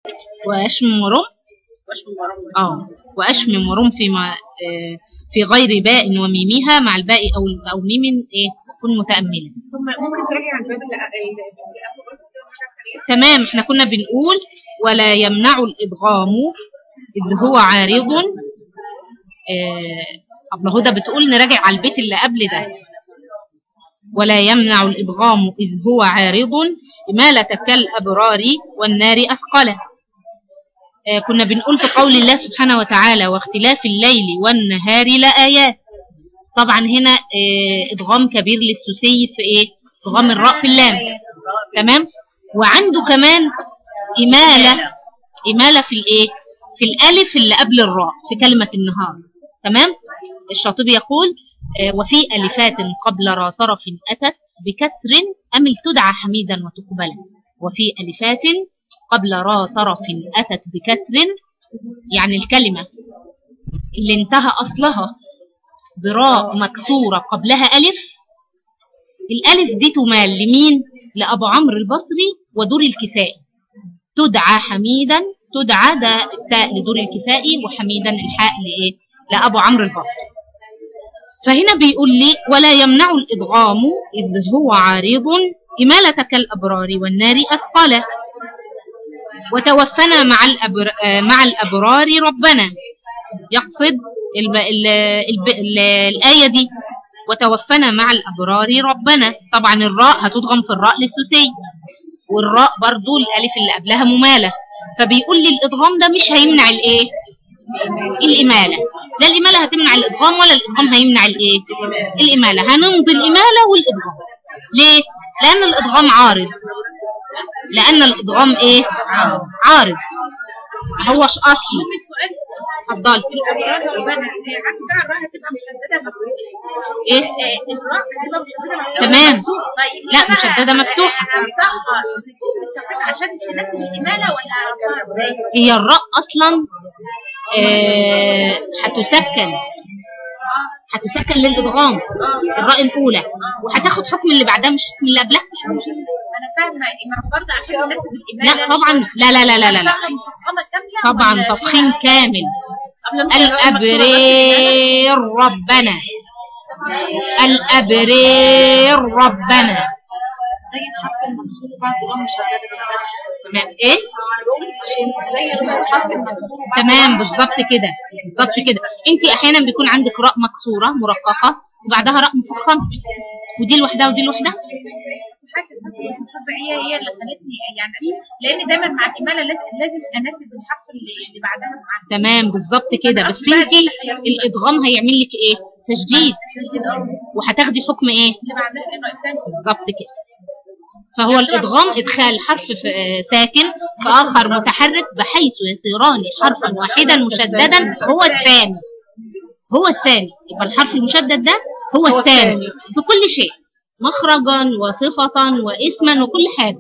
وأشم ورم اه وأشم ورم فيما آه، في غير باء وميمها مع الباء أو أو ميم إيه تكون متأملة ثم ممكن تراجع الباب اللي اللي قبله بس كده مش سريع تمام احنا كنا بنقول ولا يمنع الإدغام إذ هو عارض آه، أبلة هدى بتقول نراجع على البيت اللي قبل ده ولا يمنع الإدغام إذ هو عارض إمالة كالأبرار والنار أثقله آه، كنا بنقول في قول الله سبحانه وتعالى واختلاف الليل والنهار لآيات طبعا هنا آه، إدغام كبير للسوسي في إيه إدغام الراء في اللام تمام وعنده كمان إمالة إمالة في الإيه في الألف اللي قبل الراء في كلمة النهار تمام الشاطبي يقول آه، وفي ألفات قبل را طرف أتت بكسر أمل تدعى حميدا وتقبلا وفي ألفات قبل را طرف أتت بكسر يعني الكلمة اللي انتهى أصلها براء مكسورة قبلها ألف الألف دي تمال لمين؟ لأبو عمرو البصري ودور الكسائي تدعى حميدا تدعى ده التاء لدور الكسائي وحميدا الحاء لإيه؟ لأبو عمرو البصري فهنا بيقول لي ولا يمنع الإدغام إذ هو عارض إمالة كالأبرار والنار أثقاله وتوفنا مع الأبر... آه، مع الأبرار ربنا يقصد ال... ال... ال... ال... الآية دي وتوفنا مع الأبرار ربنا طبعا الراء هتضغم في الراء للسوسي والراء برضو الألف اللي قبلها ممالة فبيقول لي الإدغام ده مش هيمنع الإيه الإمالة لا الإمالة هتمنع الإدغام ولا الإدغام هيمنع الإيه الإمالة هنمضي الإمالة والإدغام ليه لأن الإدغام عارض لأن الإدغام إيه عارض ما هوش أصلي ممكن سؤال اتفضلي الأبرار ربنا هي عندي بقى الراء هتبقى مشددة مفتوحة إيه آه، الراء هتبقى مشددة مفتوحة تمام. طيب لا، أنا مشددة مفتوحة. هنطقها عشان تناسب الإمالة ولا هنطقها إزاي؟ هي الراء أصلا آه، هتسكن هتسكن للإدغام الراء الأولى وهتاخد حكم اللي بعدها مش حكم اللي قبلها أنا فاهمة ما برضه عشان تناسب الإمالة لا طبعا لا لا لا لا لا, لا. هنطقها مفخمة كاملة طبعا ولا- تفخيم كامل قبل ما الراء مكتوبة بس الأبرير ربنا الأبرير ربنا زي الحرف المنصوب بعد الله مشددة تمام إيه زي الحرف المنصوب بعد تمام بالظبط كده بالظبط كده انت احيانا بيكون عندك راء مكسوره مرققه وبعدها راء مفخمه ودي لوحدها ودي لوحدها حاجة هي هي اللي خلتني يعني لان دايما مع الاماله لازم لازم اناسب الحرف اللي اللي بعدها معاه تمام بالظبط كده بس انت الادغام هيعمل لك ايه تشديد وهتاخدي حكم ايه اللي بعدها انه الثاني بالظبط كده فهو الادغام ادخال حرف في آه، ساكن في اخر متحرك بحيث يصيران حرفا واحدا مشددا هو الثاني هو الثاني يبقى الحرف المشدد ده هو الثاني في كل شيء مخرجا وصفة واسما وكل حاجة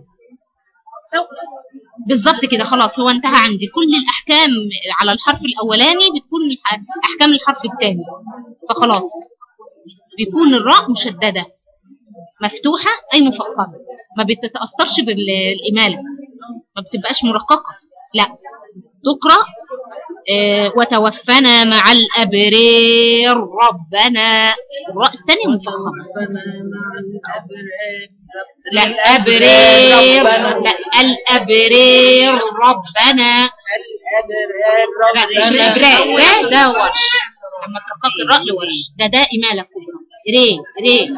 بالظبط كده خلاص هو انتهى عندي كل الاحكام على الحرف الاولاني بتكون الح- احكام الحرف الثاني فخلاص بيكون الراء مشدده مفتوحه اي مفخمه ما بتتاثرش بالاماله ما بتبقاش مرققه لا تقرا آه، وتوفنا مع الابرير ربنا الراء الثانيه مفخمه لا الابرير لا الابرير ربنا لا مش الابرار ده ده ورش لما ترقق الراء لورش ده ده اماله كبرى ري ري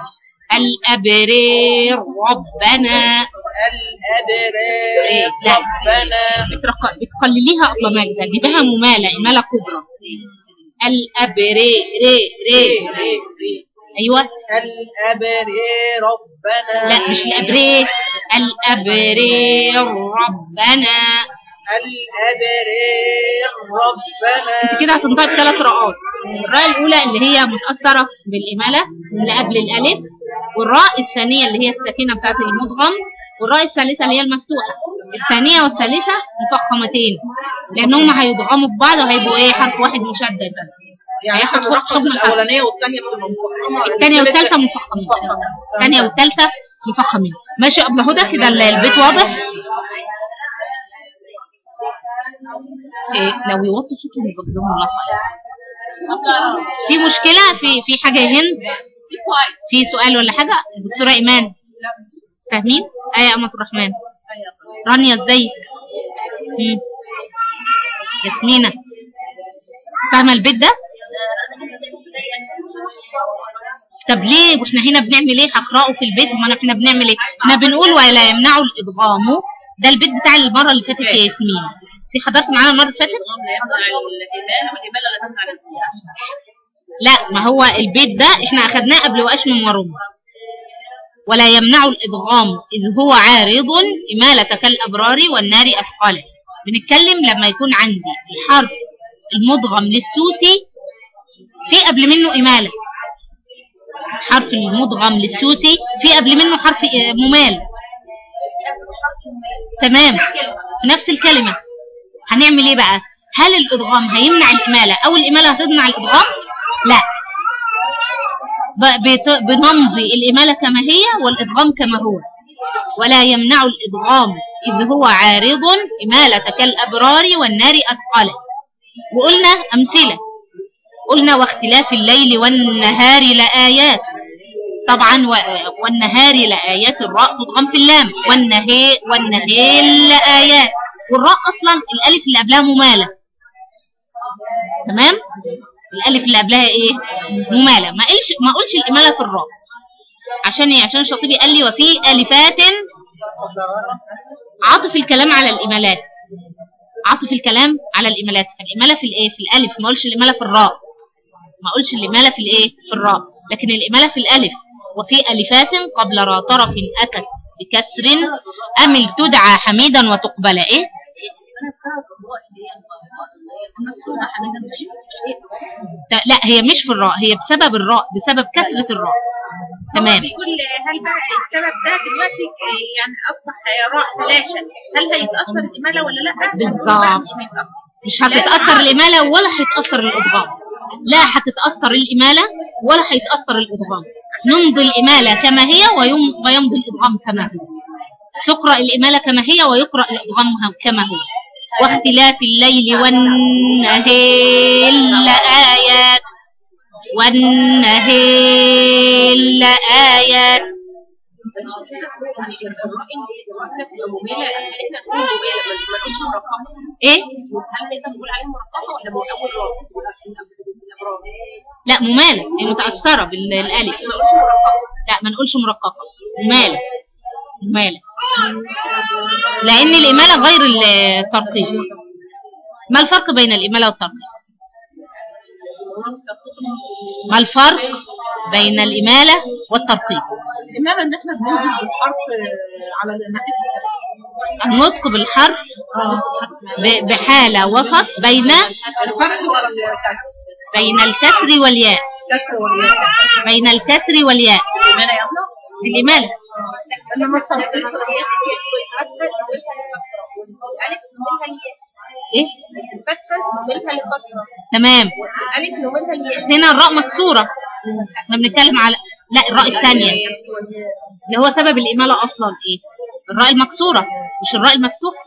الابرير ربنا ري لا بترقق بتقلليها اطلى ماجده جيبها مماله اماله كبرى الابرير ري ري ايوه الأبري ربنا لا مش الابرير الابرير ربنا الأبري ربنا انت كده هتنطق ثلاث راءات الراء الاولى اللي هي متاثره بالاماله اللي قبل الالف والراء الثانيه اللي هي الساكنه بتاعت المدغم والراء الثالثه اللي هي المفتوحه الثانيه والثالثه مفخمتين لانهم هيضغموا ببعض وهيبقوا ايه حرف واحد مشدد يعني هياخد احنا حكم بناخد الحرف. الأولانية والثانية بتبقى مفخمة الثانيه والثالثه مفخمين الثانيه والثالثه مفخمين ماشي يا ابله هدى كده ال- البيت واضح إيه لو يوطوا صوتهم يبقى جزاهم الله خير في مشكله في في حاجه يا هند في سؤال ولا حاجه دكتوره ايمان فاهمين ايه يا امه الرحمن رانيا ازيك مم. ياسمينة فاهمة البيت ده؟ طب ليه واحنا هنا بنعمل ايه هقراه في البيت ما احنا بنعمل ايه احنا بنقول ولا يمنعوا الادغام ده البيت بتاع المره اللي فاتت يا ياسمين في حضرت معانا المره اللي فاتت لا ما هو البيت ده احنا اخدناه قبل واش من ورم ولا يمنع الادغام اذ هو عارض اماله كالابرار والنار اثقاله بنتكلم لما يكون عندي الحرف المدغم للسوسي في قبل منه اماله حرف المدغم للسوسي في قبل منه حرف آه، ممال تمام في نفس الكلمة هنعمل ايه بقى هل الادغام هيمنع الامالة او الامالة هتمنع الادغام لا ب- بت- بنمضي الامالة كما هي والادغام كما هو ولا يمنع الادغام اذ هو عارض امالة كالابرار والنار اثقاله وقلنا امثلة قلنا واختلاف الليل والنهار لآيات طبعا و- والنهار لآيات الراء تضغم في اللام والنهي والنهيل لآيات والراء أصلا الألف اللي قبلها ممالة تمام الألف اللي قبلها إيه ممالة ما قلش ما قلش الإمالة في الراء عشان إيه عشان الشاطبي قال لي وفي ألفات عاطف الكلام على الإمالات عاطف الكلام على الإمالات فالإمالة في الإيه في الألف ما قلش الإمالة في الراء ما اقولش الإمالة في الإيه؟ في الراء لكن الإمالة في الألف وفي ألفات قبل را طرف أتت بكسر أمل تدعى حميدا وتقبل إيه؟ لا- لا هي مش في الراء هي بسبب الراء بسبب كسرة الراء تمام بيقول هل بقى السبب ده دلوقتي يعني اصبح راء تلاشى هل هيتاثر الاماله ولا لا؟ بالظبط. مش هيتاثر مش هتتأثر الإمالة ولا هيتأثر الإدغام لا هتتأثر الإمالة ولا هيتأثر الإدغام نمضي الإمالة كما هي ويم- ويمضي الإدغام كما هو تقرأ الإمالة كما هي ويقرأ الإدغام كما هو واختلاف الليل والنهار لآيات والنهار لآيات إيه؟ لا ممالة هي متأثرة بالألف لا ما نقولش مرققة ممالة ممالة لأن الإمالة غير الترقيق ما الفرق بين الإمالة والترقيق؟ ما الفرق بين الإمالة والترقيق؟ انما ان احنا بننزل بالحرف على ناحيه النطق بالحرف ب- بحالة وسط بين الفتح ولا الكسر بين الكسر والياء كسر والياء بين الكسر والياء انا يا ابنه الإمالة انما الترقيق إيه؟ الفتحه نملها للكسره تمام الف نملها للياء بس هنا الراء مكسورة احنا بنتكلم على لا الراء الثانية اللي هو سبب الإمالة أصلا إيه؟ الراء المكسورة مش الراء المفتوحة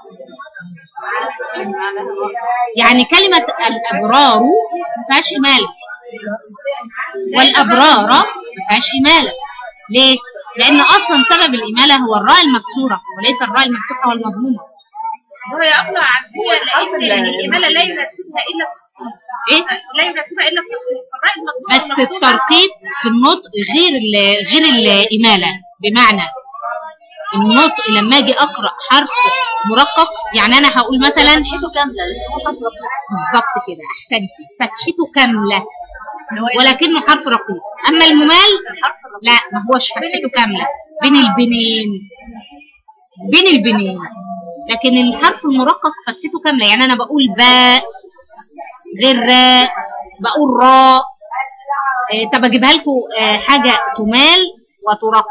يعني كلمة الأبرار ما فيهاش إمالة والأبرار ما فيهاش إمالة ليه؟ لأن أصلا سبب الإمالة هو الراء المكسورة وليس الراء المفتوحة والمضمومة وهي أقنع عن هي لأن الإمالة لا يناسبها إلا إيه؟ لا يناسبها إلا الرأي المقبول بس الترقيق في النطق غير ال غير الإمالة بمعنى النطق لما أجي أقرأ حرف مرقق يعني أنا هقول مثلا فتحته كاملة بالظبط كده أحسنتي فتحته كاملة ولكنه حرف رقيق أما الممال لا ما هوش فتحته كاملة بين البنين بين البنين لكن الحرف المرقق فتحته كاملة يعني أنا بقول باء غير راء بقول راء إيه، طب اجيبها لكم آه، حاجه تمال وترقق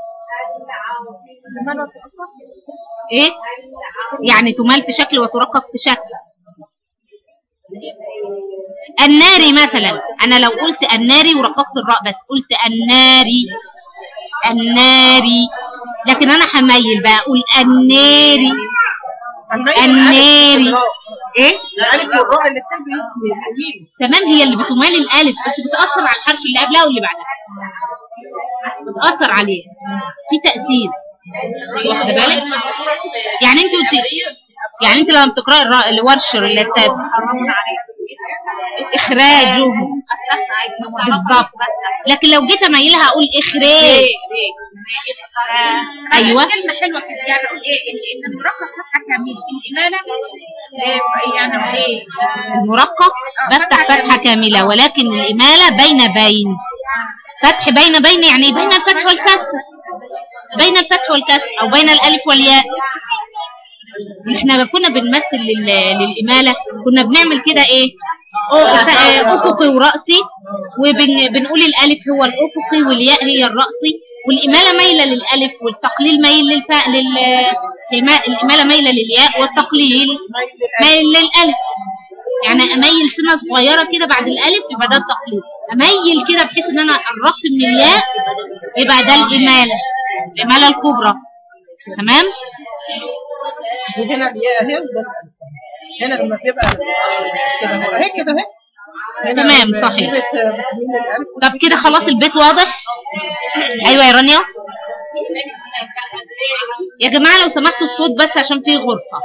ايه يعني تمال في شكل وترقق في شكل الناري مثلا انا لو قلت الناري ورققت الراء بس قلت الناري الناري لكن انا هميل بقى اقول الناري الناري ايه الالف والراء الاثنين بيميلوا تمام هي اللي بتمال الالف بس بتاثر على الحرف اللي قبلها واللي بعدها بتاثر عليه في تاثير انت واخده بالك يعني انت قلت يعني انت لما بتقراي الراء الورش اللي بتاعت اخراجه بالظبط لكن لو جيت اميلها اقول اخراج ايوه كلمة حلوة كده يعني اقول ايه ان إن المرقق فتحة كاملة الإمالة آه، يعني أقول ايه المرقق بفتح فتحه كامله ولكن الاماله بين بين فتح بين بين يعني بين الفتح والكسر بين الفتح والكسر او بين الالف والياء احنا كنا بنمثل لل- للاماله كنا بنعمل كده ايه أو- ف- آه، افقي وراسي وبنقول الالف هو الافقي والياء هي الراسي والاماله مايله للالف والتقليل مايل للفاء لل الما- الاماله مايله للياء والتقليل مايل للالف يعني اميل سنه صغيره كده بعد الالف يبقى ده التقليد اميل كده بحيث ان انا قربت من الياء يبقى ده الاماله الاماله الكبرى تمام وهنا الياء اهي وده الألف. هنا لما بيبقى كده هو اهي كده اهي هنا تمام، لما صحيح. بيبقى بتميل الالف طب كده خلاص البيت واضح ايوه يا رانيا يا جماعه لو سمحتوا الصوت بس عشان في غرفه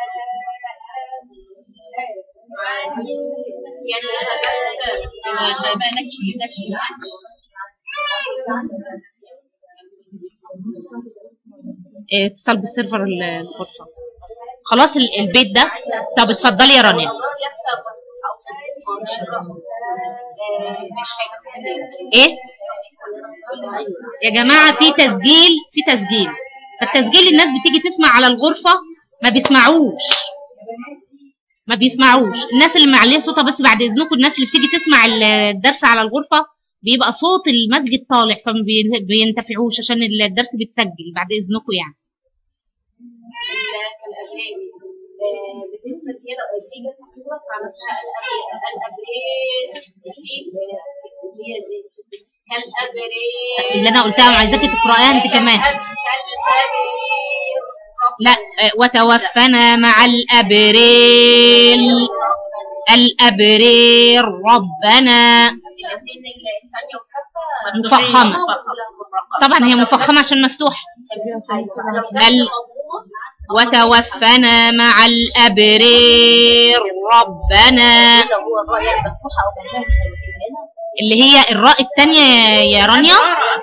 إيه، اتصل بالسيرفر ال- الغرفه خلاص ال- البيت ده طب اتفضلي يا رانيا ايه يا جماعه في تسجيل في تسجيل فالتسجيل الناس بتيجي تسمع على الغرفه ما بيسمعوش ما بيسمعوش الناس اللي معليه صوتها بس بعد اذنكم الناس اللي بتيجي تسمع ال- الدرس على الغرفه بيبقى صوت المسجد طالع فما بين- بينتفعوش عشان الدرس بيتسجل بعد اذنكم يعني بالنسبه لكده في جت صوره فعملتها الابرير في هي دي كالابرير اللي انا قلتها عايزاكي تقرايها انت كمان كالابرير لا آه، وتوفنا مع الابريل الابرير ربنا الاثنين الثانيه والثالثه مفخمه طبعا هي مفخمه عشان مفتوحه ال- وتوفنا مع الابرير ربنا لو هو الراء يعني مفتوحه او مفتوحه مش هيبقى هنا اللي هي الراء الثانيه يا رانيا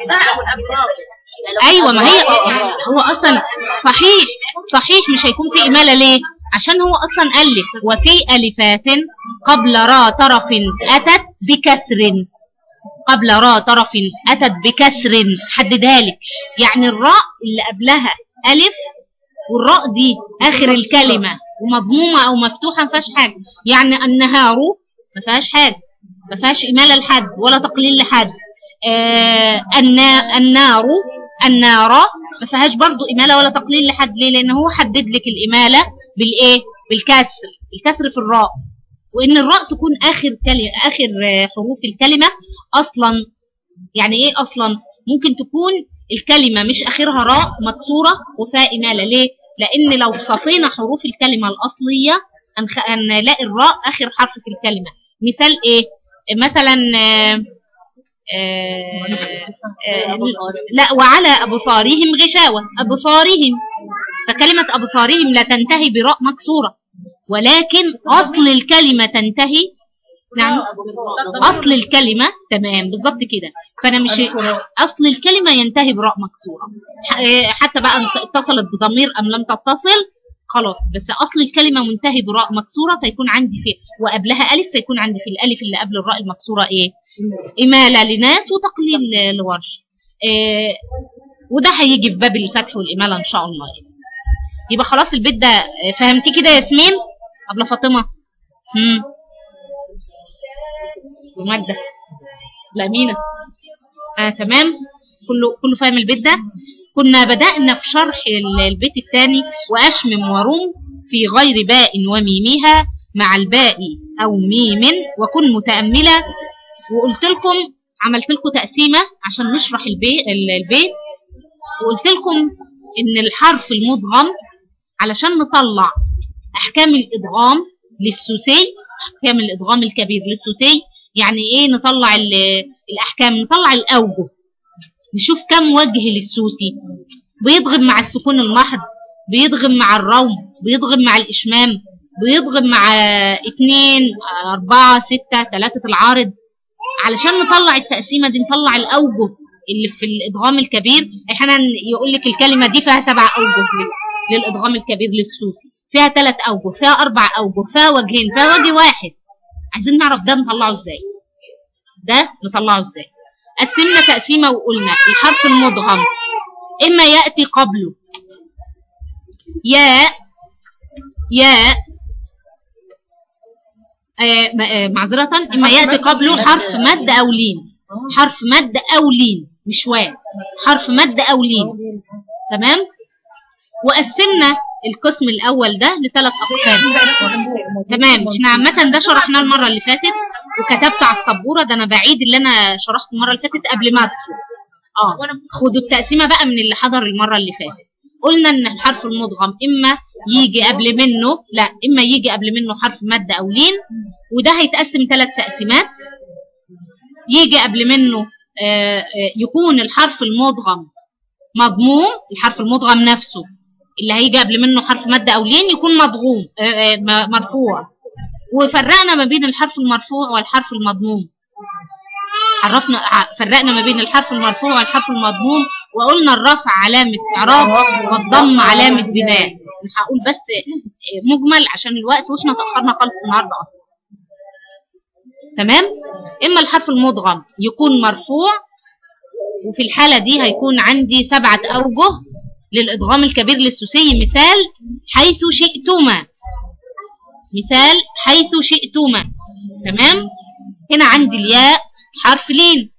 ايوه ما هي هو اصلا صحيح صحيح مش هيكون في اماله ليه عشان هو اصلا الف وفي الفات قبل را طرف اتت بكسر قبل را طرف اتت بكسر حددها لك يعني الراء اللي قبلها الف والراء دي اخر الكلمه ومضمومه او مفتوحه ما فيهاش حاجه يعني النهار ما فيهاش حاجه ما فيهاش اماله لحد ولا تقليل لحد آه النا- النار النار ما فيهاش برضو اماله ولا تقليل لحد ليه لان هو حدد لك الاماله بالايه بالكسر الكسر في الراء وان الراء تكون اخر كلمه اخر آه، حروف الكلمه اصلا يعني ايه اصلا ممكن تكون الكلمه مش اخرها راء مكسوره وفيها اماله ليه لان لو صفينا حروف الكلمه الاصليه هنخ- هنلاقي الراء اخر حرف في الكلمه مثال ايه مثلا آه، آه، آه، لا وعلى ابصارهم غشاوه ابصارهم فكلمه ابصارهم لا تنتهي براء مكسوره ولكن اصل الكلمه تنتهي نعم اصل الكلمه تمام بالظبط كده فانا مش اصل الكلمه ينتهي براء مكسوره ح- آه، حتى بقى انت- اتصلت بضمير ام لم تتصل خلاص بس اصل الكلمه منتهي براء مكسوره فيكون عندي في وقبلها الف فيكون عندي في الالف اللي قبل الراء المكسوره ايه اماله لناس وتقليل لورش آه، وده هيجي في باب الفتح والاماله ان شاء الله يعني. يبقى خلاص البيت ده آه، فهمتيه كده يا ياسمين قبل فاطمه امم وماجده لامينه آه تمام كله كله فاهم البيت ده كنا بدأنا في شرح ال- البيت الثاني وأشمم ورم في غير باء وميمها مع الباء أو ميم وكن متأملة وقلت لكم عملت لكم تقسيمة عشان نشرح البيت, البيت وقلت لكم إن الحرف المدغم علشان نطلع احكام الادغام للسوسي احكام الادغام الكبير للسوسي يعني ايه نطلع ال- الاحكام نطلع الاوجه نشوف كم وجه للسوسي بيضغم مع السكون المحض بيضغم مع الروم بيضغم مع الاشمام بيضغم مع اتنين اربعة ستة تلاتة العارض علشان نطلع التقسيمة دي نطلع الاوجه اللي في الادغام الكبير احيانا يقول لك الكلمة دي فيها سبع اوجه لل- للادغام الكبير للسوسي فيها ثلاث اوجه فيها اربع اوجه فيها وجهين فيها وجه واحد عايزين نعرف ده نطلعه ازاي ده نطلعه ازاي قسمنا تقسيمه وقلنا الحرف المدغم اما ياتي قبله ياء ياء آه م- آه، معذرة إما يأتي قبله حرف مد أو لين حرف مد أو لين مش واو حرف مد أو لين تمام وقسمنا القسم الأول ده لثلاث أقسام تمام احنا عامة ده شرحناه المرة اللي فاتت وكتبت على السبورة ده أنا بعيد اللي أنا شرحته المرة اللي فاتت قبل ما أدخل اه خدوا التقسيمة بقى من اللي حضر المرة اللي فاتت قلنا إن الحرف المدغم إما يجي قبل منه لا إما يجي قبل منه حرف مد أو لين وده هيتقسم ثلاث تقسيمات يجي قبل منه آه، آه، يكون الحرف المدغم مضموم الحرف المدغم نفسه اللي هيجي قبل منه حرف مد او لين يكون مضغوم آه، آه، م- مرفوع وفرقنا ما بين الحرف المرفوع والحرف المضموم عرفنا ع- فرقنا ما بين الحرف المرفوع والحرف المضموم وقلنا الرفع علامة إعراب والضم علامة بناء أنا هقول بس آه، مجمل عشان الوقت واحنا تأخرنا خالص النهارده أصلا تمام إما الحرف المدغم يكون مرفوع وفي الحالة دي هيكون عندي سبعة أوجه للإدغام الكبير للسوسي مثال حيث شئتما مثال حيث شئتما تمام هنا عندي الياء حرف لين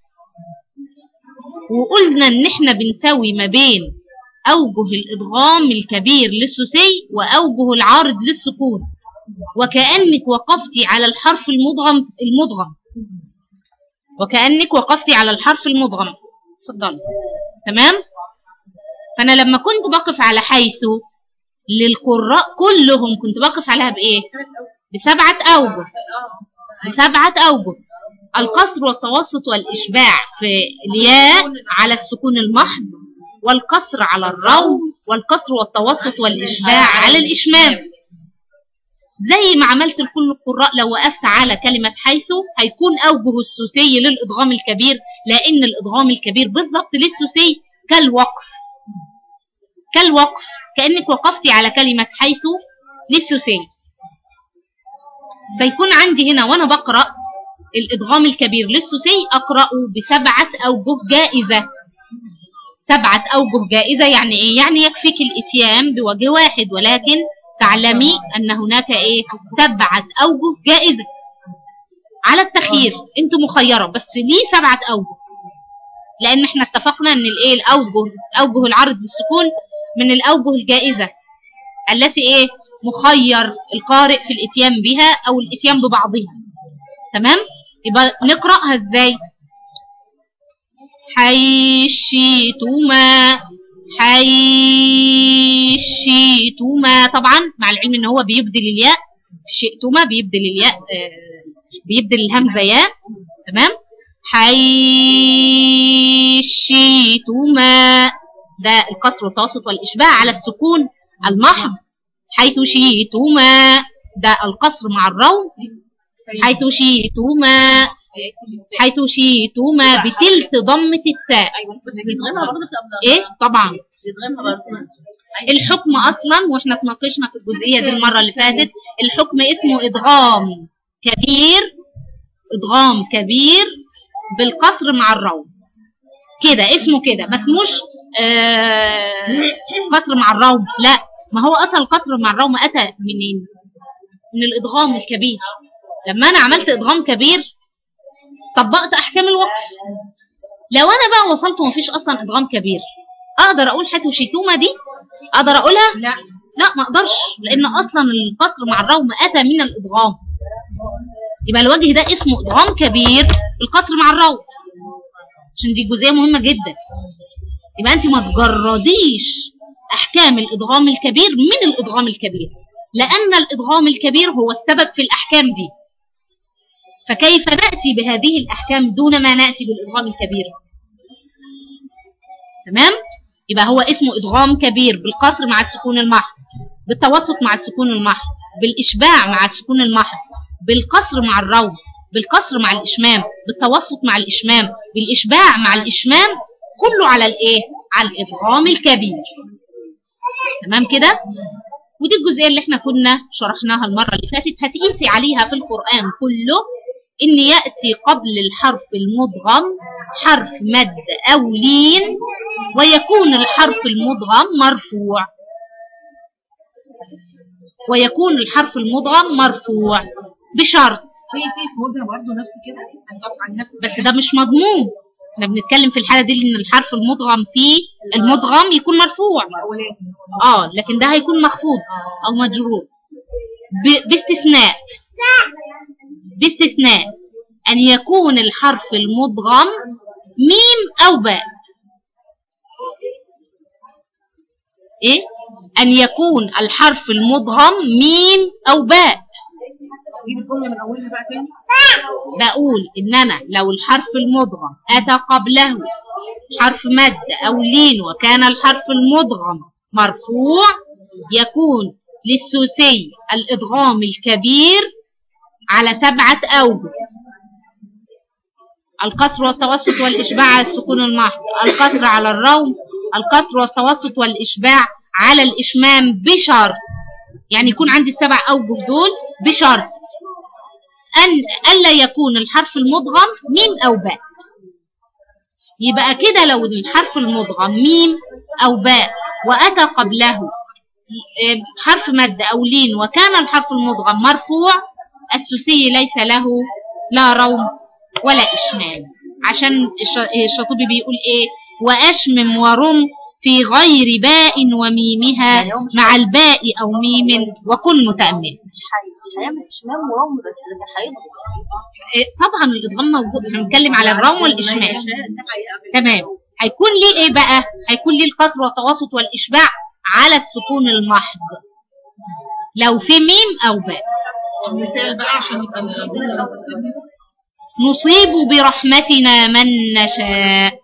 وقلنا ان احنا بنسوي ما بين اوجه الادغام الكبير للسوسي واوجه العارض للسكون وكانك وقفتي على الحرف المدغم المدغم وكانك وقفتي على الحرف المدغم اتفضلي تمام فانا لما كنت بقف على حيث للقراء كلهم كنت بقف عليها بايه بسبعه اوجه بسبعه اوجه القصر والتوسط والاشباع في الياء على السكون المحض والقصر على الروم والقصر والتوسط والاشباع على الاشمام زي ما عملت لكل القراء لو وقفت على كلمة حيث هيكون أوجه السوسي للإدغام الكبير لأن الإدغام الكبير بالضبط للسوسي كالوقف كالوقف كأنك وقفتي على كلمة حيث للسوسي فيكون عندي هنا وأنا بقرأ الإدغام الكبير للسوسي أقرأه بسبعة أوجه جائزة سبعة أوجه جائزة يعني إيه؟ يعني يكفيك الإتيان بوجه واحد ولكن تعلمي أن هناك إيه؟ سبعة أوجه جائزة على التخيير أنت مخيرة بس ليه سبعة أوجه لأن احنا اتفقنا أن الإيه الأوجه أوجه العرض للسكون من الأوجه الجائزة التي إيه؟ مخير القارئ في الإتيان بها أو الإتيان ببعضها تمام؟ يبقى نقرأها إزاي؟ حيشيتما حيشيتما طبعا مع العلم ان هو بيبدل الياء شئتما بيبدل الياء آه، بيبدل الهمزه ياء تمام حيشيتما ده القصر والتوسط والاشباع على السكون المحض حيث شئتما ده القصر مع الروم حيث شئتما حيث شئتما بتلت ضمة التاء ايوه بس بيتغنى برضه قبل ايه طبعا بيتغنى برضه الحكم اصلا واحنا اتناقشنا في الجزئيه دي المره اللي فاتت الحكم اسمه ادغام كبير ادغام كبير بالقصر مع الروم كده اسمه كده ما اسموش آه قصر مع الروم لا ما هو اصلا القصر مع الروم اتى منين من الادغام الكبير لما انا عملت ادغام كبير طبقت احكام الوقف لو انا بقى وصلت ومفيش اصلا ادغام كبير اقدر اقول حتو شيتوما دي اقدر اقولها لا لا ما اقدرش لان اصلا القصر مع الروم اتى من الادغام يبقى الوجه ده اسمه ادغام كبير القصر مع الروم عشان دي جزئيه مهمه جدا يبقى انت ما تجرديش احكام الادغام الكبير من الادغام الكبير لأن الإدغام الكبير هو السبب في الأحكام دي فكيف نأتي بهذه الأحكام دون ما نأتي بالإدغام الكبير تمام يبقى هو اسمه إدغام كبير بالقصر مع السكون المحض بالتوسط مع السكون المحض بالإشباع مع السكون المحض بالقصر مع الروض بالقصر مع الإشمام بالتوسط مع الإشمام بالإشباع مع الإشمام كله على الإيه؟ على الإدغام الكبير تمام كده؟ ودي الجزئية اللي احنا كنا شرحناها المرة اللي فاتت هتقيسي عليها في القرآن كله إن يأتي قبل الحرف المدغم حرف مد أو لين ويكون الحرف المدغم مرفوع ويكون الحرف المدغم مرفوع بشرط في في هدى برضه نفس كده هنقف عن نفس بس ده مش مضمون احنا بنتكلم في الحالة دي ان الحرف المدغم فيه المدغم يكون مرفوع الاولاني اه لكن ده هيكون مخفوض او مجرور ب- باستثناء باستثناء ان يكون الحرف المدغم ميم او باء ايه ان يكون الحرف المدغم ميم او باء دي الجمله من اولها بقى تاني بقول ان انا لو الحرف المدغم اتى قبله حرف مد او لين وكان الحرف المدغم مرفوع يكون للسوسي الادغام الكبير على سبعه اوجه القصر والتوسط والاشباع على السكون المحض القصر على الروم القصر والتوسط والاشباع على الاشمام بشرط يعني يكون عندي السبع اوجه دول بشرط أن ألا يكون الحرف المدغم ميم أو باء يبقى كده لو الحرف المدغم ميم أو باء وأتى قبله إيه، حرف مد أو لين وكان الحرف المدغم مرفوع السوسي ليس له لا روم ولا إشمام عشان الش- الشاطبي بيقول إيه وأشمم ورم في غير باء وميمها يعني هو مش مع الباء أو ميم وكن متأمل مش حي مش هيعمل اشمام ورم بس لكن هيضغط إيه، طبعا الادغام موجود احنا بنتكلم على الروم والاشمال تمام هيكون ليه ايه بقى هيكون ليه القصر والتوسط والاشباع على السكون المحض لو في ميم او باء مثال بقى عشان يبقى الجمله نصيب برحمتنا من نشاء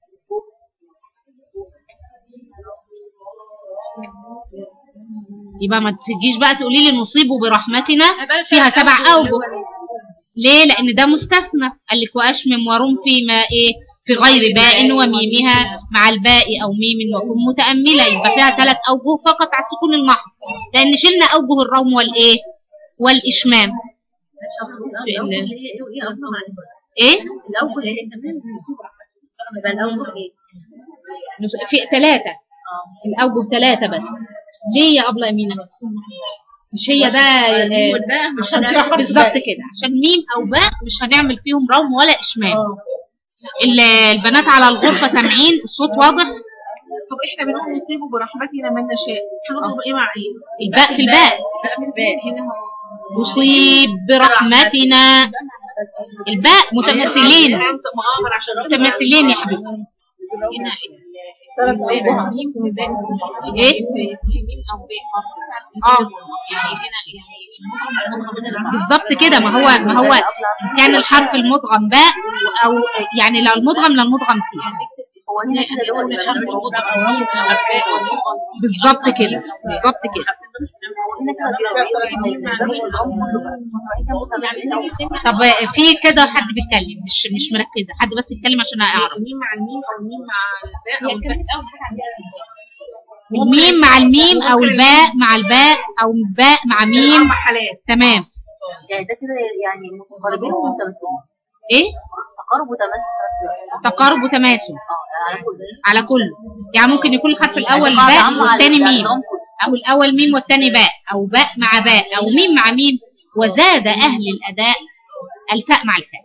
يبقى ما تجيش بقى تقولي لي نصيب برحمتنا فيها سبع اوجه ليه لان ده مستثنى قال لك واشمم ورم فيما ايه في غير باء وميمها مع الباء او ميم وكن متامله يبقى فيها ثلاث اوجه فقط على السكون المحض لان شلنا اوجه الروم والايه والاشمام الاوجه اللي هي ايه وايه اصلا عن ايه الاوجه اللي هي كمان يبقى الاوجه ايه نص- في ثلاثه الاوجه ثلاثه بس ليه يا ابله امينه مش هي ده آه، والباء مش عشان هنعمل تعرف بالظبط كده عشان ميم او باء مش هنعمل فيهم روم ولا اشمام اه ال- البنات على الغرفه سامعين الصوت واضح طب احنا بنقول نصيبه برحمتنا من نشاء هنطلب ايه مع ايه؟ الباء في الباء بقى في الباء هنا هو نصيب برحمتنا الباء متماثلين مؤامر عشان متماثلين يا حبيبي هنا ثلاث اوجه ميم وباء ايه ميم او باء اه يعني هنا يعني بالظبط كده ما هو ما هو كان الحرف المدغم باء او يعني لا المدغم لا المدغم فيه هو هنا كده اللي هو الحرف الموضوع او مين او باء او بالظبط كده بالظبط كده هنا كده بيبقى ايه العمر كله بقى طب في كده حد بيتكلم مش مش مركزه حد بس يتكلم عشان اعرف ميم مع الميم او ميم مع الباء او الباء اول حاجه عندنا الميم مع الميم او الباء مع الباء او الباء مع ميم اربع حالات تمام يعني ده كده يعني متقاربين ومتماثلين ايه تقارب وتماثل في نفس الوقت. تقارب وتماثل اه على كل على كله يعني ممكن يكون الحرف الاول يعني قاعدة باء عامة على والثاني ميم النظام كله. او الاول ميم والثاني باء او باء مع باء او ميم مع ميم وزاد اهل الاداء الفاء مع الفاء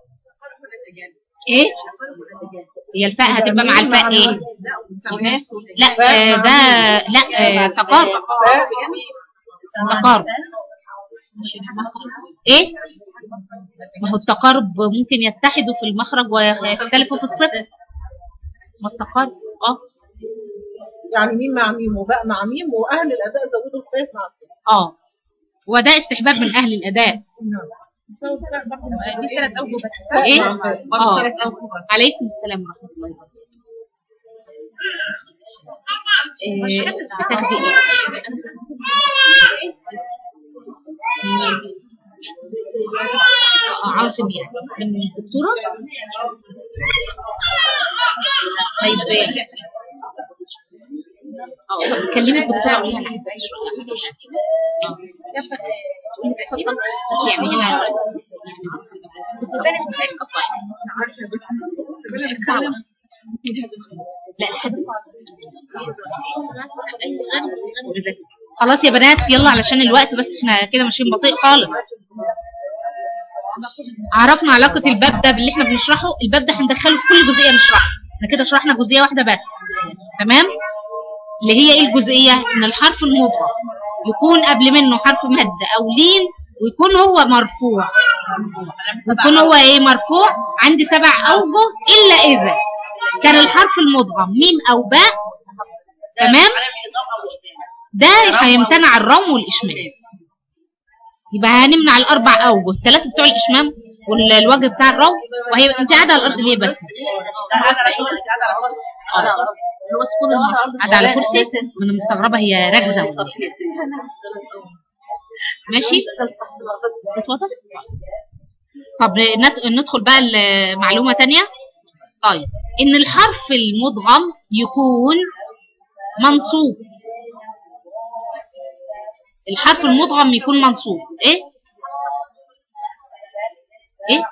ايه هي الفاء هتبقى مع الفاء ايه لا آه ده لا آه تقارب تقارب ايه ما هو التقارب ممكن يتحدوا في المخرج ويختلفوا في الصفر ما التقارب اه يعني ميم مع ميم وباء مع ميم واهل الاداء زودوا القياس مع القياس اه وده استحباب من اهل الاداء دي ثلاث اوجه بس ايه برضه اه ثلاث أوجه بس. عليكم السلام ورحمه الله وبركاته إيه، بتاخدي ايه آه، عاصم يعني من الدكتوره طيب اه كلمي الدكتوره قولي لها بس شويه آه. بس يعني هنا لا حد خلاص يا بنات يلا علشان الوقت بس احنا كده ماشيين بطيء خالص عرفنا علاقة الباب ده باللي احنا بنشرحه الباب ده هندخله في كل جزئية نشرحها احنا كده شرحنا جزئية واحدة بس تمام اللي هي ايه الجزئية ان الحرف المضغم يكون قبل منه حرف مد او لين ويكون هو مرفوع ويكون هو ايه مرفوع عندي سبع اوجه الا اذا كان الحرف المضغم ميم او باء تمام ده هيمتنع الروم والاشمام يبقى هنمنع الاربع اوجه الثلاثه بتوع الاشمام والوجه بتاع الروم وهيبقى انت قاعده على الارض ليه بس قاعده على كرسي ما انا مستغربه هي راكزه ولا إيه؟ ماشي اتفضل طب ند- ندخل بقى لمعلومه تانية طيب ان الحرف المدغم يكون منصوب الحرف المدغم يكون منصوب ايه ايه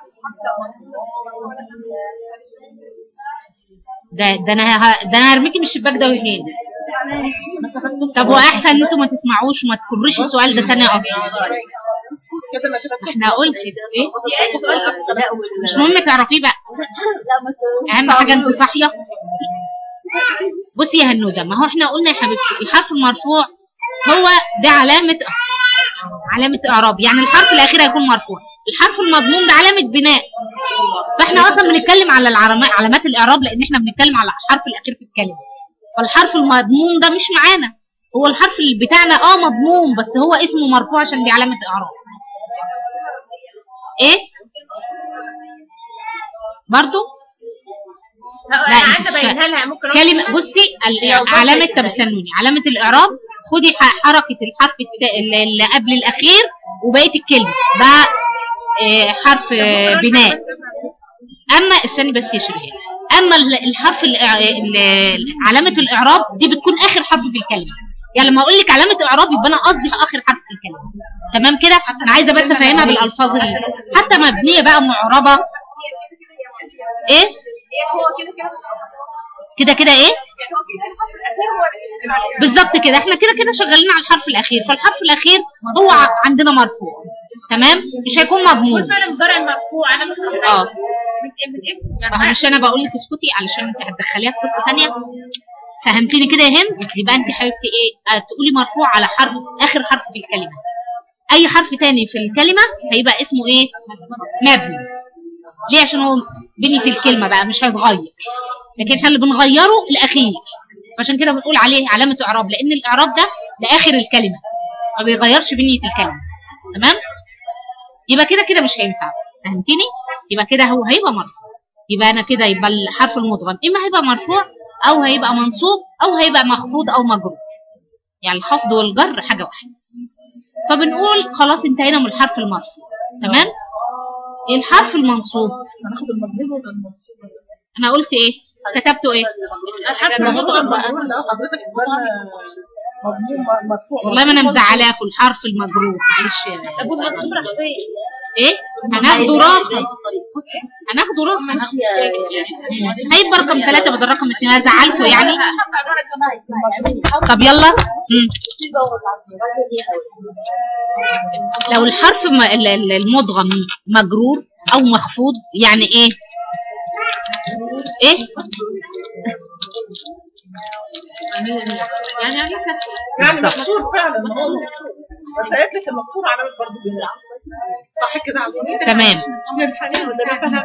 ده ده انا ه- ده انا هرميكي من الشباك ده وهنا طب واحسن ان انتوا ما تسمعوش وما تكررش السؤال ده تاني اصلا كده انا كده احنا قلت ايه مش مهم تعرفيه بقى اهم حاجه انت صاحيه بصي يا هنوده ما هو احنا قلنا يا حبيبتي الحرف المرفوع هو ده علامه علامه اعراب يعني الحرف الاخير هيكون مرفوع الحرف المضموم ده علامه بناء فاحنا اصلا بنتكلم على العلامات علامات الاعراب لان احنا بنتكلم على الحرف الاخير في الكلمه فالحرف المضموم ده مش معانا هو الحرف اللي بتاعنا اه مضموم بس هو اسمه مرفوع عشان دي علامه اعراب ايه برضو لا لا، انا انت عايزه مش ابينها لها ممكن أقول كلمة بصي ال- علامة طب استنوني علامة الإعراب خدي ح- حركة الحرف الت- اللي اللي قبل الأخير وبقية الكلمة ده آه، حرف آه، بناء أما استني بس يا شريهان أما ال- الحرف الإع- ال- علامة الإعراب دي بتكون آخر حرف في الكلمة يعني لما أقول لك علامة إعراب يبقى أنا قصدي آخر حرف في الكلمة تمام كده أنا عايزة بس أفهمها بالألفاظ اللي حتى مبنية بقى معربة إيه كده كده إيه بالظبط كده احنا كده كده شغالين على الحرف الاخير فالحرف الاخير هو ع- عندنا مرفوع تمام مش هيكون مضمون فعلا مضارع مرفوع انا ممكن اه من من اسم ما هو مش انا بقول لك اسكتي علشان انت هتدخليها في قصه ثانيه فهمتيني كده يا هند يبقى انت حبيبتي ايه آه تقولي مرفوع على حرف اخر حرف في الكلمه اي حرف تاني في الكلمه هيبقى اسمه ايه مبني ليه عشان هو بنيه الكلمه بقى مش هيتغير لكن احنا اللي بنغيره الاخير عشان كده بنقول عليه علامه اعراب لان الاعراب ده لاخر الكلمه ما بيغيرش بنيه الكلمه تمام يبقى كده كده مش هينفع فهمتيني يبقى كده هو هيبقى مرفوع يبقى انا كده يبقى الحرف المدغم اما هيبقى مرفوع او هيبقى منصوب او هيبقى مخفوض او مجرور يعني الخفض والجر حاجه واحده فبنقول خلاص انتهينا من الحرف المرفوع تمام الحرف المنصوب هناخد المضمون ولا المنصوب انا قلت ايه كتبته ايه الحرف المضمون المضمون ده حضرتك قلنا مضمون مرفوع والله ما انا مزعلاكوا الحرف المجرور معلش يا- ابو المنصوب راح فين ايه هناخده رقم هناخده رقم هيبقى رقم ثلاثة بدل رقم اثنين هزعلكوا يعني طب يلا مم. لو الحرف م- ال- ال- المدغم مجرور او مخفوض يعني ايه ايه يعني انا كسر يعني مقصور فعلا مقصور بس قالت لك المقصور علامة برضه بالله صح كده عظيم تمام الحنين وده انا فاهم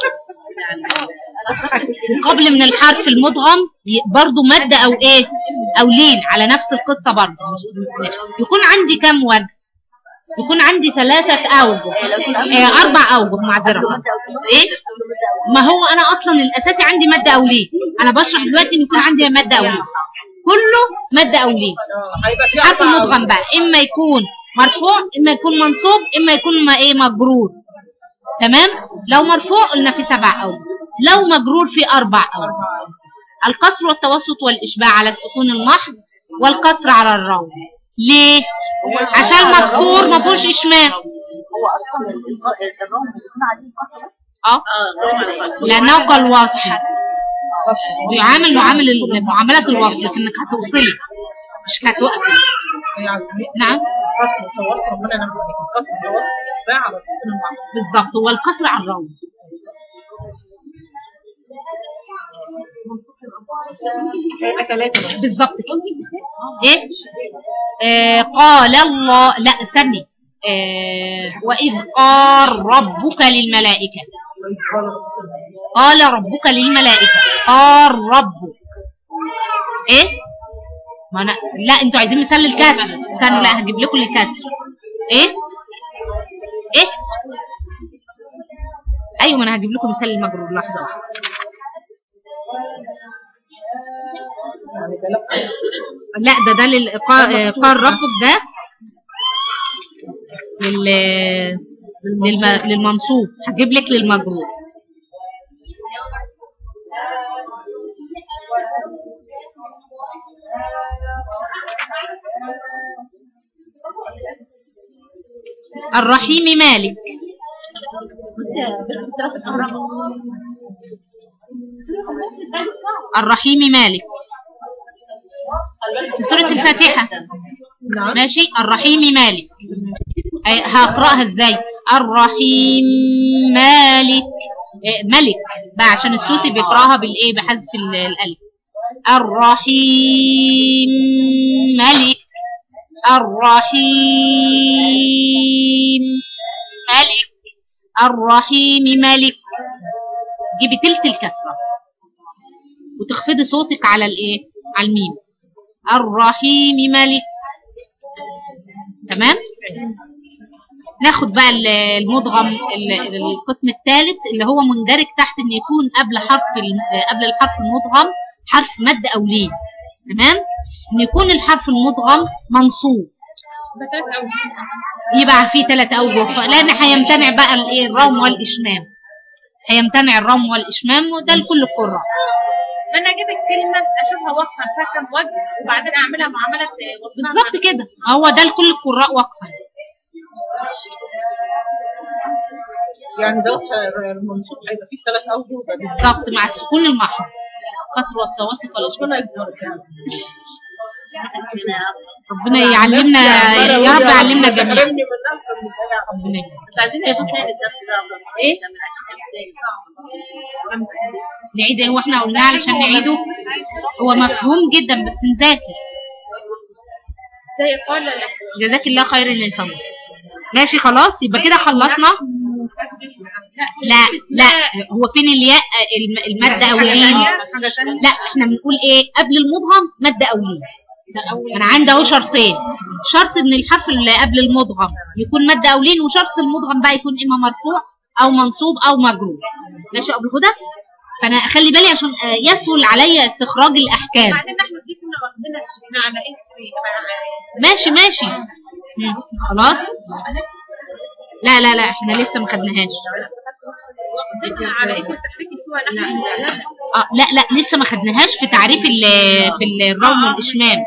قبل من الحرف المدغم ي- برضو مد او ايه أولين على نفس القصة برضه يكون عندي كم وجه يكون عندي ثلاثة أوجه آه أربع أوجه معذرة إيه ما هو أنا أصلا الأساسي عندي مادة أولين أنا بشرح دلوقتي إن يكون عندي مادة أولين كله مادة أولين اه هيبقى في حرف أربعة المدغم بقى اما يكون مرفوع اما يكون منصوب اما يكون ما ايه مجرور تمام لو مرفوع قلنا في سبع اوجه لو مجرور في اربع اوجه القصر والتوسط والاشباع على السكون المحض والقصر على الروم ليه عشان مكسور ما فيهوش اشمام هو اصلا ال- الروم بتكون عليه القصر بس اه لانه كالوصل بيعامل معامل ال- معامله الوصل انك هتوصلي مش هتوقفي يعني نعم قصر وتوسط ربنا لما يكون قصر وتوسط اتباع على السكون المعروف بالظبط هو القصر على الروم هيبقى ثلاثة بس بالظبط كده ايه آه قال الله لا استني آه واذ قال ربك للملائكه قال ربك للملائكه قال ربك ايه ما انا لا انتوا عايزين مثال للكسر استنوا لا هجيب لكم الكسر ايه ايه ايوه ما انا هجيب لكم مثال للمجرور لحظه واحده يعني ثلاثة لا ده ده لل... قا- قال ربك ده لل... للم... للمنصوب هجيب لك للمجرور الرحيم مالك الرحيم مالك في سورة الفاتحة نعم ماشي الرحيم مالك أي- هقرأها ازاي الرحيم مالك إيه، ملك بقى عشان السوسي بيقرأها بالايه بحذف ال- الالف الرحيم ملك الرحيم ملك الرحيم ملك جيبي تلت الكسرة وتخفضي صوتك على الايه على الميم الرحيم ملك تمام ناخد بقى ال- المدغم ال- القسم الثالث اللي هو مندرج تحت ان يكون قبل حرف ال- قبل الحرف المدغم حرف مد او لين تمام ان يكون الحرف المدغم منصوب ده تلات أوجه. يبقى فيه ثلاث اوجه لان هيمتنع بقى الايه الروم والاشمام هيمتنع الروم والاشمام وده لكل القراء فانا اجيب الكلمه اشوفها واقفه فيها كام وجه وبعدين اعملها معامله وصلها بالظبط كده هو ده لكل القراء وقفا يعني ده المنصوب هيبقى فيه ثلاث أوجه وبعدين بالظبط مع السكون المحض الكسر والتواصل والاشمام ربنا يجبرك يعني ربنا يعلمنا يا رب يعلمنا جميعا تحرمني من نفسك من الدنيا يا رب. ربنا يعلمنا. بس عايزين نتساعد الدرس ده ايه نعيد ايه واحنا قلناه علشان نعيده هو مفهوم جدا بس نذاكر زي قال لك جزاك الله خير ان سمع ماشي خلاص يبقى كده خلصنا لا لا هو فين الياء الم- المادة او اللين حاجه ثانيه لا احنا بنقول ايه قبل المدغم مادة او لين انا عندي اهو شرطين شرط ان الحرف اللي قبل المدغم يكون مادة او لين وشرط المدغم بقى يكون اما مرفوع او منصوب او مجرور ماشي يا ابو الهدى فانا اخلي بالي عشان آه، يسهل عليا استخراج الاحكام بعدين احنا دي كنا واخدينها استثناء على اسم ماشي ماشي مم. خلاص لا لا لا احنا لسه ما خدناهاش واخدينها على اسم التحريك سوى نحن اه لا لا لسه ما خدناهاش في تعريف ال في الروم والاشمام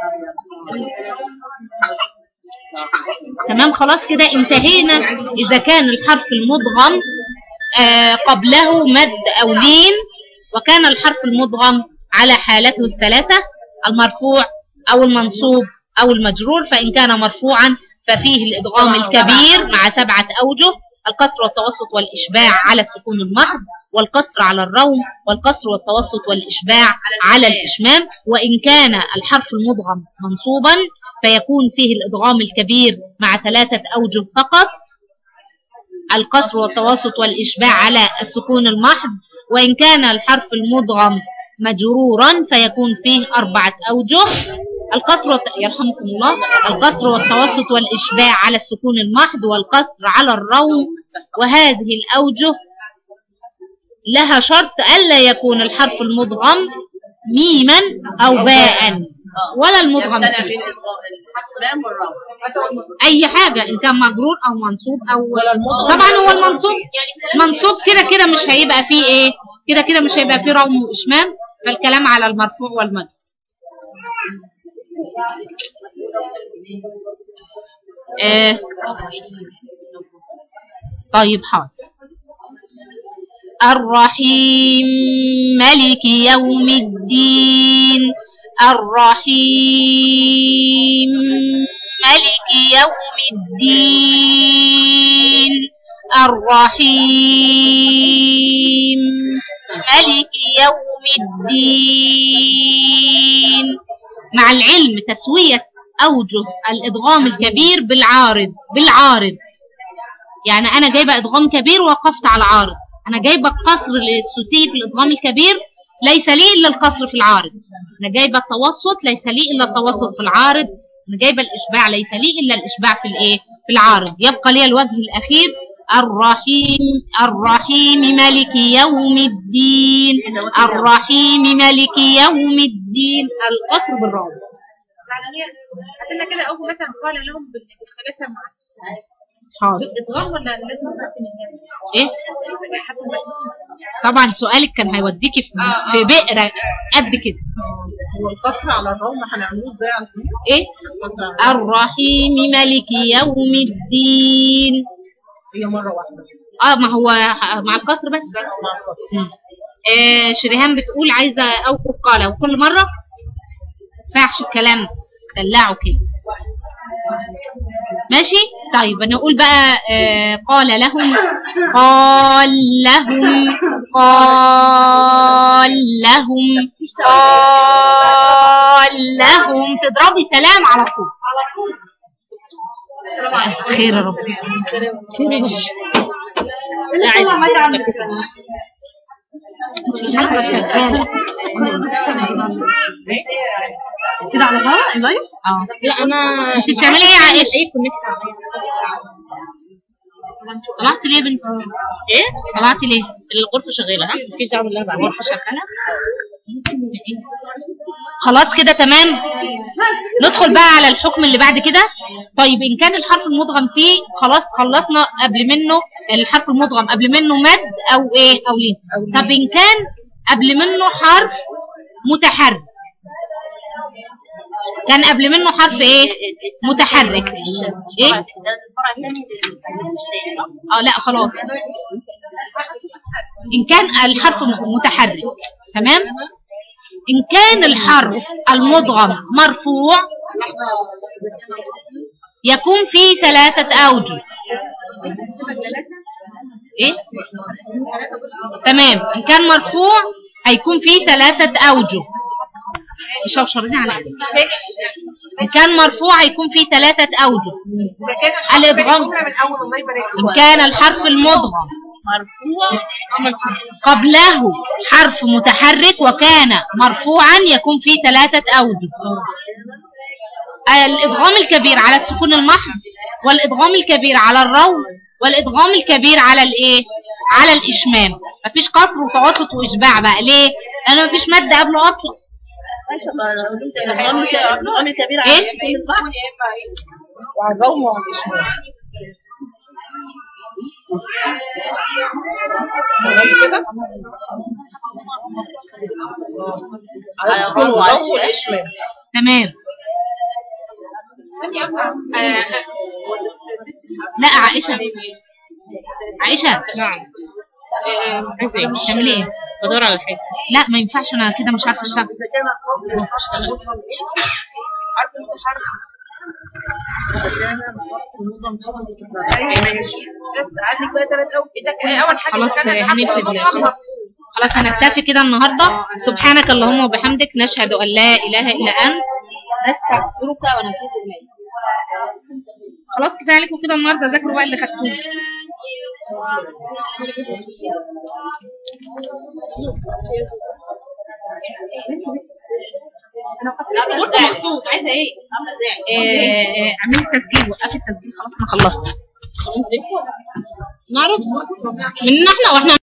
تمام خلاص كده انتهينا اذا كان الحرف المدغم آه قبله مد او لين وكان الحرف المدغم على حالته الثلاثه المرفوع او المنصوب او المجرور فان كان مرفوعا ففيه الادغام الكبير مع سبعه اوجه القصر والتوسط والاشباع على السكون المحض والقصر على الروم والقصر والتوسط والإشباع على الإشمام وإن كان الحرف المدغم منصوبا فيكون فيه الإدغام الكبير مع ثلاثة أوجه فقط القصر والتوسط والإشباع على السكون المحض وإن كان الحرف المدغم مجرورا فيكون فيه أربعة أوجه القصر والت... يرحمكم الله القصر والتوسط والإشباع على السكون المحض والقصر على الروم وهذه الأوجه لها شرط ألا يكون الحرف المدغم ميما أو باء ولا المدغم يختلف فيه. بين الإدغام والروم أي حاجة إن كان مجرور أو منصوب أو ولا المدغم. طبعا هو المنصوب منصوب كده كده مش هيبقى فيه إيه كده كده مش هيبقى فيه روم وإشمام فالكلام على المرفوع والمجرور آه. طيب حاضر الرحيم ملك يوم الدين الرحيم ملك يوم الدين الرحيم ملك يوم الدين مع العلم تسوية أوجه الإدغام الكبير بالعارض بالعارض يعني أنا جايبة إدغام كبير وقفت على العارض أنا جايبة القصر للثلاثي في الإدغام الكبير ليس لي إلا القصر في العارض أنا جايبة التوسط ليس لي إلا التوسط في العارض أنا جايبة الإشباع ليس لي إلا الإشباع في الإيه في العارض يبقى لي الوجه الأخير الرحيم الرحيم ملك يوم الدين الرحيم ملك يوم الدين القصر بالراء معناها هتقولنا كده أول مثلا قال لهم بالثلاثة مع حاضر إدغام ولا لازم نسكن الناس؟ ايه حتى بس طبعا سؤالك كان هيوديكي في, في بئر قد كده هو القصر على الروم هنعملوه ازاي على السنين؟ ايه الرحيم ملك يوم الدين هي مرة واحدة اه ما هو مع القصر بس مم. آه شريهان بتقول عايزه اوقف قال وكل مره ما ينفعش الكلام دلعوا كده ماشي طيب نقول بقى آه قال لهم قال لهم قال لهم قال لهم تضربي سلام على طول خير يا رب خير شغاله كده على الهواء لايف؟ اه لا انا انت بتعملي ايه يا عائشه؟ ايه طلعت ليه يا بنتي؟ ايه؟ طلعت ليه؟ الغرفه شغاله ها؟ مفيش دعوه بالله بعمل الغرفه شغاله خلاص كده تمام ندخل بقى على الحكم اللي بعد كده طيب ان كان الحرف المدغم فيه خلاص خلصنا قبل منه الحرف المدغم قبل منه مد او ايه او ليه طب ان كان قبل منه حرف متحرك كان قبل منه حرف ايه متحرك ايه ده الفرع الثاني للمشتاق اه لا خلاص ان كان الحرف م- متحرك تمام ان كان الحرف المدغم مرفوع يكون فيه ثلاثة أوجه إيه؟ تمام إن كان مرفوع هيكون فيه ثلاثة أوجه شوشرني على إن كان مرفوع هيكون فيه ثلاثة أوجه الإدغام من أول الله يبارك إن كان الحرف المدغم مرفوع قبله حرف متحرك وكان مرفوعا يكون فيه ثلاثة أوجه الإدغام الكبير على السكون المحض والإدغام الكبير على الروم والإدغام الكبير على الإيه؟ على الإشمام مفيش قصر وتوسط وإشباع بقى ليه؟ لأن مفيش مد قبله أصلا ماشي النظام النظام الكبير على إيه؟ السكون البحر وعلى الروم وعلى الشمال كده على السكون والروم والإشمال تمام لا عائشة عائشة نعم عايزة ايه؟ بتعملي ايه؟ بدور على حاجة لا ما ينفعش انا كده مش عارفة اشتغل إذا كان القصر والحرف المدغم إيه؟ حرف متحرك وكان القصر المدغم طبعا عندك بقى ثلاث أول إذا أول حاجة خلاص كان الحرف هنفرد المدغم خلاص خلاص هنكتفي كده النهارده سبحانك اللهم وبحمدك نشهد ان لا اله الا انت نستغفرك ونتوب اليك خلاص كفايه عليكم كده النهارده ذاكروا بقى اللي خدتوه قلت مخصوص عايزه ايه؟ آه، آه، اعملي التسجيل وقفي التسجيل خلاص انا خلصت نعرف من احنا واحنا